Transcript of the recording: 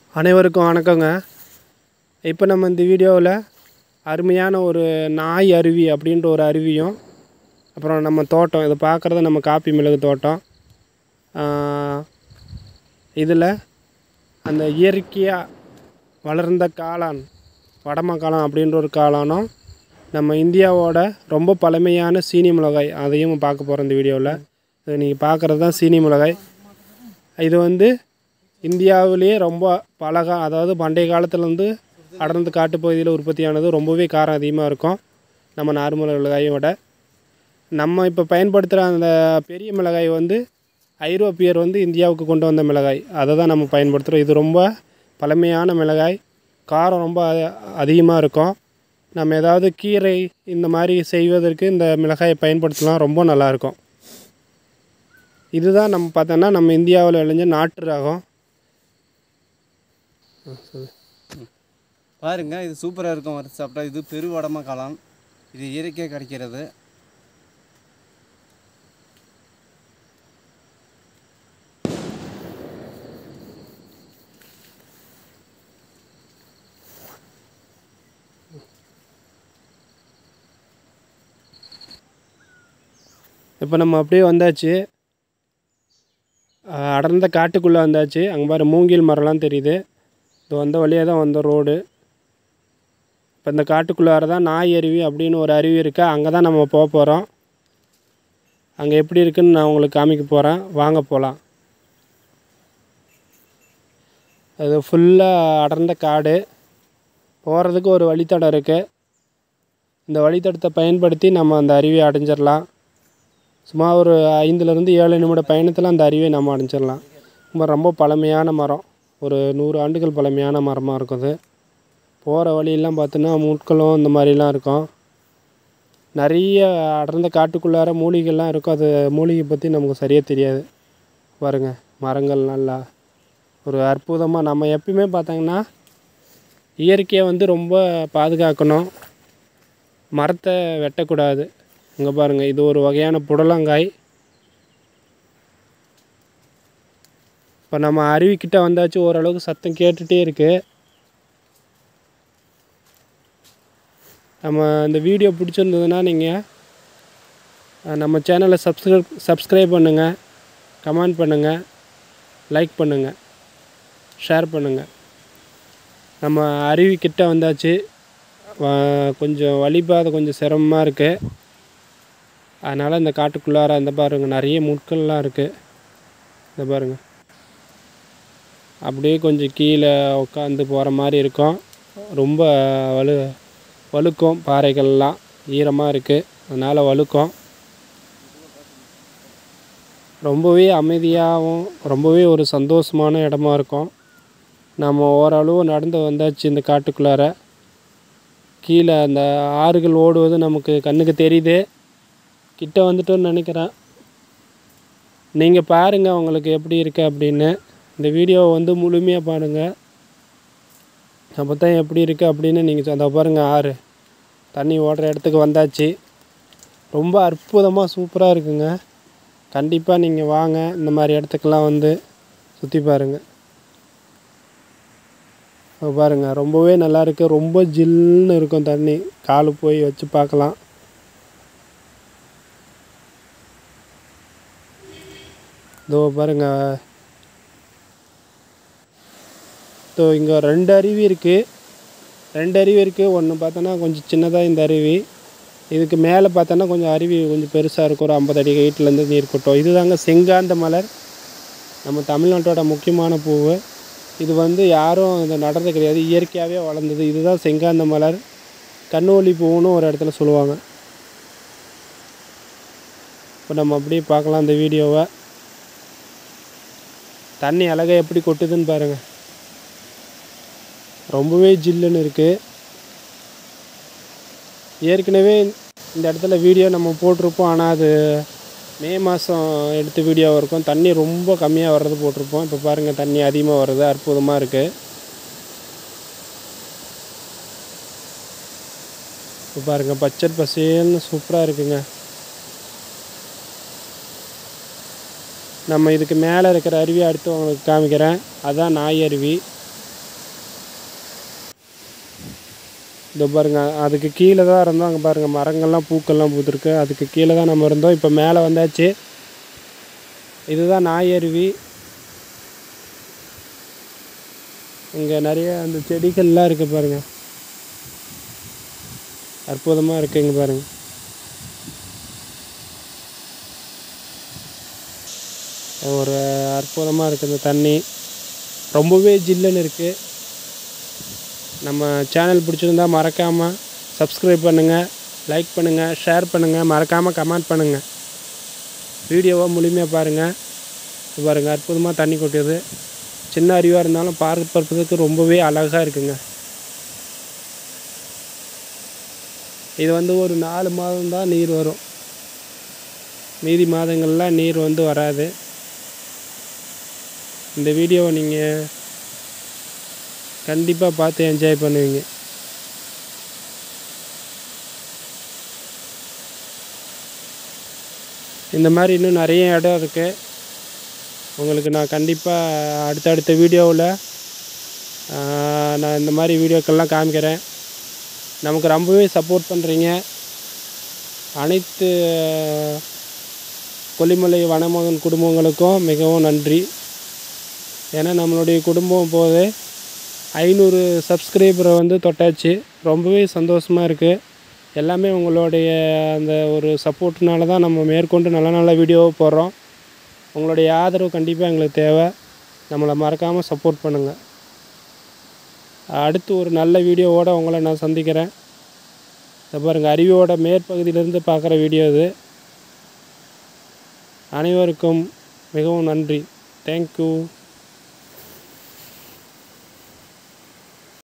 அனைவருக்கும் வணக்கங்க இப்போ நம்ம இந்த வீடியோவில் அருமையான ஒரு நாய் அருவி அப்படின்ற ஒரு அருவியும் அப்புறம் நம்ம தோட்டம் இதை பார்க்குறது நம்ம காப்பி மிளகு தோட்டம் இதில் அந்த இயற்கையாக வளர்ந்த காளான் வடம காளான் அப்படின்ற ஒரு காளானும் நம்ம இந்தியாவோட ரொம்ப பழமையான சீனி மிளகாய் அதையும் பார்க்க போகிறோம் இந்த வீடியோவில் இது நீங்கள் பார்க்குறது தான் சீனி மிளகாய் இது வந்து இந்தியாவிலேயே ரொம்ப பழகா அதாவது பண்டைய காலத்துலேருந்து அடர்ந்த காட்டுப்பகுதியில் உற்பத்தியானது ரொம்பவே காரம் அதிகமாக இருக்கும் நம்ம நார்மல் மிளகாயை விட நம்ம இப்போ பயன்படுத்துகிற அந்த பெரிய மிளகாய் வந்து ஐரோப்பியர் வந்து இந்தியாவுக்கு கொண்டு வந்த மிளகாய் அதை தான் நம்ம பயன்படுத்துகிறோம் இது ரொம்ப பழமையான மிளகாய் காரம் ரொம்ப அதிகமாக இருக்கும் நம்ம ஏதாவது கீரை இந்த மாதிரி செய்வதற்கு இந்த மிளகாயை பயன்படுத்தலாம் ரொம்ப நல்லாயிருக்கும் இதுதான் நம்ம பார்த்தோன்னா நம்ம இந்தியாவில் விளைஞ்ச நாட்டு ரகம் பாருங்க இது சூப்பராக இருக்கும் வறுத்து சாப்பிட்டா இது பெருவடம காளான் இது இயற்கையாக கிடைக்கிறது இப்போ நம்ம அப்படியே வந்தாச்சு அஹ் அடர்ந்த காட்டுக்குள்ளே வந்தாச்சு அங்கே பாரு மூங்கில் மரம்லாம் தெரியுது இது வந்த வழியாக தான் வந்த ரோடு இப்போ இந்த காட்டுக்குள்ளார தான் நாய் அருவி அப்படின்னு ஒரு அருவி இருக்கா அங்கே தான் நம்ம போக போகிறோம் அங்கே எப்படி இருக்குன்னு நான் உங்களுக்கு காமிக்க போகிறேன் வாங்க போகலாம் அது ஃபுல்லாக அடர்ந்த காடு போகிறதுக்கு ஒரு வழித்தடம் இருக்குது இந்த வழித்தடத்தை பயன்படுத்தி நம்ம அந்த அருவியை அடைஞ்சிடலாம் சும்மா ஒரு ஐந்துலேருந்து ஏழு நிமிட பயணத்தில் அந்த அருவியை நம்ம அடைஞ்சிடலாம் ரொம்ப ரொம்ப பழமையான மரம் ஒரு நூறு ஆண்டுகள் பழமையான மரமாக இருக்குது போகிற வழியெல்லாம் பார்த்தோன்னா முட்களும் இந்த மாதிரிலாம் இருக்கும் நிறைய அடர்ந்த காட்டுக்குள்ளார மூலிகைலாம் இருக்கும் அது மூலிகை பற்றி நமக்கு சரியாக தெரியாது பாருங்க மரங்கள் நல்லா ஒரு அற்புதமாக நம்ம எப்பயுமே பார்த்தாங்கன்னா இயற்கையை வந்து ரொம்ப பாதுகாக்கணும் மரத்தை வெட்டக்கூடாது இங்கே பாருங்கள் இது ஒரு வகையான புடலங்காய் இப்போ நம்ம அருவிக்கிட்ட வந்தாச்சு ஓரளவுக்கு சத்தம் கேட்டுகிட்டே இருக்குது நம்ம இந்த வீடியோ பிடிச்சிருந்ததுன்னா நீங்கள் நம்ம சேனலை சப்ஸ்கிரைப் சப்ஸ்கிரைப் பண்ணுங்கள் கமெண்ட் பண்ணுங்கள் லைக் பண்ணுங்கள் ஷேர் பண்ணுங்கள் நம்ம அருவிக்கிட்ட வந்தாச்சு வ- கொஞ்சம் வழிபாதை கொஞ்சம் சிரமமாக இருக்குது அதனால் இந்த காட்டுக்குள்ளார இந்த பாருங்க நிறைய முட்கள்லாம் இருக்குது இந்த பாருங்க அப்படியே கொஞ்சம் கீழே உட்காந்து போகிற மாதிரி இருக்கும் ரொம்ப வலு வழுக்கும் பாறைகள்லாம் ஈரமாக இருக்குது அதனால் வழுக்கும் ரொம்பவே அமைதியாகவும் ரொம்பவே ஒரு சந்தோஷமான இடமா இருக்கும் நம்ம ஓரளவு நடந்து வந்தாச்சு இந்த காட்டுக்குள்ளார கீழே அந்த ஆறுகள் ஓடுவது நமக்கு கண்ணுக்கு தெரியுது கிட்ட வந்துட்டோன்னு நினைக்கிறேன் நீங்கள் பாருங்கள் உங்களுக்கு எப்படி இருக்கு அப்படின்னு இந்த வீடியோவை வந்து முழுமையாக பாருங்கள் அப்போ தான் எப்படி இருக்குது அப்படின்னு நீங்கள் அதை பாருங்கள் ஆறு தண்ணி ஓடுற இடத்துக்கு வந்தாச்சு ரொம்ப அற்புதமாக சூப்பராக இருக்குங்க கண்டிப்பாக நீங்கள் வாங்க இந்த மாதிரி இடத்துக்கெல்லாம் வந்து சுற்றி பாருங்கள் இப்போ பாருங்கள் ரொம்பவே நல்லா இருக்கு ரொம்ப ஜில்லுன்னு இருக்கும் தண்ணி கால் போய் வச்சு பார்க்கலாம் இதோ பாருங்க இதோ இங்கே ரெண்டு அருவி இருக்குது ரெண்டு அருவி இருக்குது ஒன்று பார்த்தோன்னா கொஞ்சம் சின்னதாக இந்த அருவி இதுக்கு மேலே பார்த்தோன்னா கொஞ்சம் அருவி கொஞ்சம் பெருசாக இருக்கும் ஒரு ஐம்பது அடி ஹைட்லேருந்து நீர் கொட்டும் இதுதாங்க செங்காந்த மலர் நம்ம தமிழ்நாட்டோட முக்கியமான பூவு இது வந்து யாரும் இதை நடுறது கிடையாது இயற்கையாகவே வளர்ந்தது இதுதான் செங்காந்த மலர் கண்ணோலி பூவுன்னு ஒரு இடத்துல சொல்லுவாங்க இப்போ நம்ம அப்படியே பார்க்கலாம் இந்த வீடியோவை தண்ணி அழகா எப்படி கொட்டுதுன்னு பாருங்கள் ரொம்பவே ஜில்லுன்னு இருக்குது ஏற்கனவே இந்த இடத்துல வீடியோ நம்ம போட்டிருப்போம் ஆனால் அது மே மாதம் எடுத்த வீடியோவாக இருக்கும் தண்ணி ரொம்ப கம்மியாக வர்றது போட்டிருப்போம் இப்போ பாருங்கள் தண்ணி அதிகமாக வருது அற்புதமாக இருக்குது இப்போ பாருங்கள் பச்சை பசேல்னு சூப்பராக இருக்குங்க நம்ம இதுக்கு மேலே இருக்கிற அருவியை அடுத்து உங்களுக்கு காமிக்கிறேன் அதான் நாய் அருவி இதோ பாருங்கள் அதுக்கு கீழே தான் இருந்தோம் அங்கே பாருங்கள் மரங்கள்லாம் பூக்கள்லாம் பூத்துருக்கு அதுக்கு கீழே தான் நம்ம இருந்தோம் இப்போ மேலே வந்தாச்சு இதுதான் நாயருவி இங்கே நிறைய அந்த செடிகள்லாம் இருக்குது பாருங்கள் அற்புதமாக இருக்குது இங்கே பாருங்கள் ஒரு அற்புதமாக இருக்குது இந்த தண்ணி ரொம்பவே ஜில்லுன்னு இருக்குது நம்ம சேனல் பிடிச்சிருந்தா மறக்காமல் சப்ஸ்கிரைப் பண்ணுங்கள் லைக் பண்ணுங்கள் ஷேர் பண்ணுங்கள் மறக்காமல் கமெண்ட் பண்ணுங்கள் வீடியோவை முழுமையாக பாருங்கள் இது பாருங்கள் அற்புதமாக தண்ணி கொட்டுது சின்ன அருவியாக இருந்தாலும் பார்ப்பதற்கு ரொம்பவே அழகாக இருக்குங்க இது வந்து ஒரு நாலு மாதம் தான் நீர் வரும் மீதி மாதங்கள்லாம் நீர் வந்து வராது இந்த வீடியோவை நீங்கள் கண்டிப்பாக பார்த்து என்ஜாய் பண்ணுவீங்க இந்த மாதிரி இன்னும் நிறைய இடம் இருக்குது உங்களுக்கு நான் கண்டிப்பாக அடுத்தடுத்த வீடியோவில் நான் இந்த மாதிரி வீடியோக்கள்லாம் காமிக்கிறேன் நமக்கு ரொம்பவே சப்போர்ட் பண்ணுறீங்க அனைத்து கொல்லிமலை வனமகன் குடும்பங்களுக்கும் மிகவும் நன்றி ஏன்னா நம்மளுடைய குடும்பம் போது ஐநூறு சப்ஸ்கிரைபரை வந்து தொட்டாச்சு ரொம்பவே சந்தோஷமாக இருக்குது எல்லாமே உங்களுடைய அந்த ஒரு சப்போர்ட்னால தான் நம்ம மேற்கொண்டு நல்ல நல்ல வீடியோவை போடுறோம் உங்களுடைய ஆதரவு கண்டிப்பாக எங்களுக்கு தேவை நம்மளை மறக்காமல் சப்போர்ட் பண்ணுங்கள் அடுத்து ஒரு நல்ல வீடியோவோடு உங்களை நான் சந்திக்கிறேன் இதை பாருங்கள் அருவியோட மேற்பகுதியிலேருந்து பார்க்குற வீடியோ இது அனைவருக்கும் மிகவும் நன்றி தேங்க்யூ